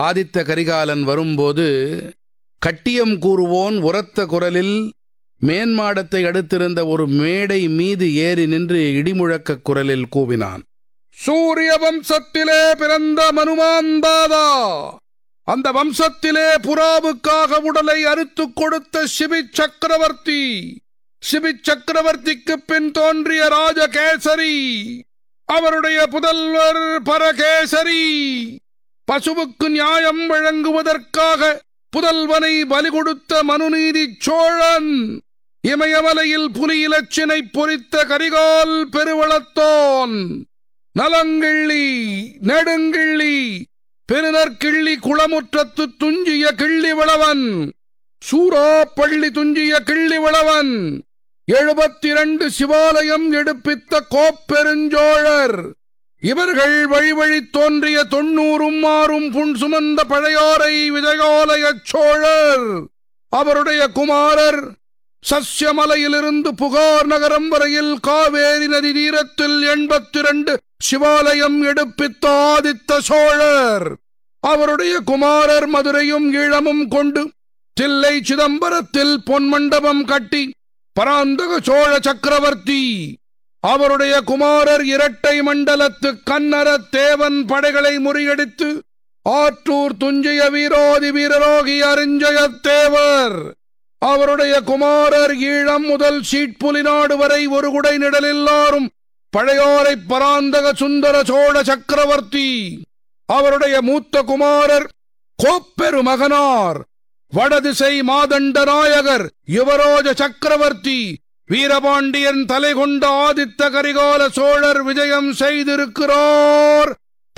ஆதித்த கரிகாலன் வரும்போது கட்டியம் கூறுவோன் உரத்த குரலில் மேன்மாடத்தை அடுத்திருந்த ஒரு மேடை மீது ஏறி நின்று இடிமுழக்க குரலில் கூவினான் சூரிய வம்சத்திலே பிறந்த மனுமாந்தாதா அந்த வம்சத்திலே புறாவுக்காக உடலை அறுத்துக் கொடுத்த சிபி சக்கரவர்த்தி சிபி சக்கரவர்த்திக்கு பின் தோன்றிய ராஜகேசரி அவருடைய புதல்வர் பரகேசரி பசுவுக்கு நியாயம் வழங்குவதற்காக புதல்வனை பலி கொடுத்த மனுநீதி சோழன் இமயமலையில் புலி இலச்சினை பொறித்த கரிகால் பெருவளத்தோன் நலங்கிள்ளி நெடுங்கிள்ளி பெருநற்கிள்ளி குளமுற்றத்து துஞ்சிய கிள்ளி விளவன் சூறாப்பள்ளி துஞ்சிய கிள்ளி விளவன் எழுபத்தி இரண்டு சிவாலயம் எடுப்பித்த கோப்பெருஞ்சோழர் இவர்கள் வழி வழி தோன்றிய தொண்ணூறும் ஆறும் புன் சுமந்த பழையோரை விஜயாலயச் சோழர் அவருடைய குமாரர் சஸ்யமலையிலிருந்து புகார் நகரம் வரையில் காவேரி நதி தீரத்தில் எண்பத்தி இரண்டு சிவாலயம் எடுப்பித்த ஆதித்த சோழர் அவருடைய குமாரர் மதுரையும் ஈழமும் கொண்டு தில்லை சிதம்பரத்தில் பொன்மண்டபம் கட்டி பராந்தக சோழ சக்கரவர்த்தி அவருடைய குமாரர் இரட்டை மண்டலத்து கன்னர தேவன் படைகளை முறியடித்து ஆற்றூர் துஞ்சிய வீரோதி வீரரோகி அரிஞ்சயத்தேவர் அவருடைய குமாரர் ஈழம் முதல் சீட்புலி நாடு வரை ஒரு குடை நிழலில்லாரும் பழையோரை பராந்தக சுந்தர சோழ சக்கரவர்த்தி அவருடைய மூத்த குமாரர் கோப்பெரு மகனார் வடதிசை மாதண்ட நாயகர் யுவரோஜ சக்கரவர்த்தி வீரபாண்டியன் தலை கொண்ட ஆதித்த கரிகால சோழர் விஜயம் செய்திருக்கிறார்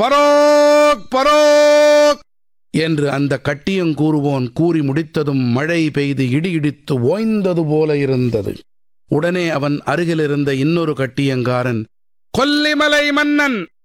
பராக் பராக் என்று அந்த கட்டியம் கூறுவோன் கூறி முடித்ததும் மழை பெய்து இடி இடித்து ஓய்ந்தது போல இருந்தது உடனே அவன் அருகிலிருந்த இன்னொரு கட்டியங்காரன் கொல்லிமலை மன்னன்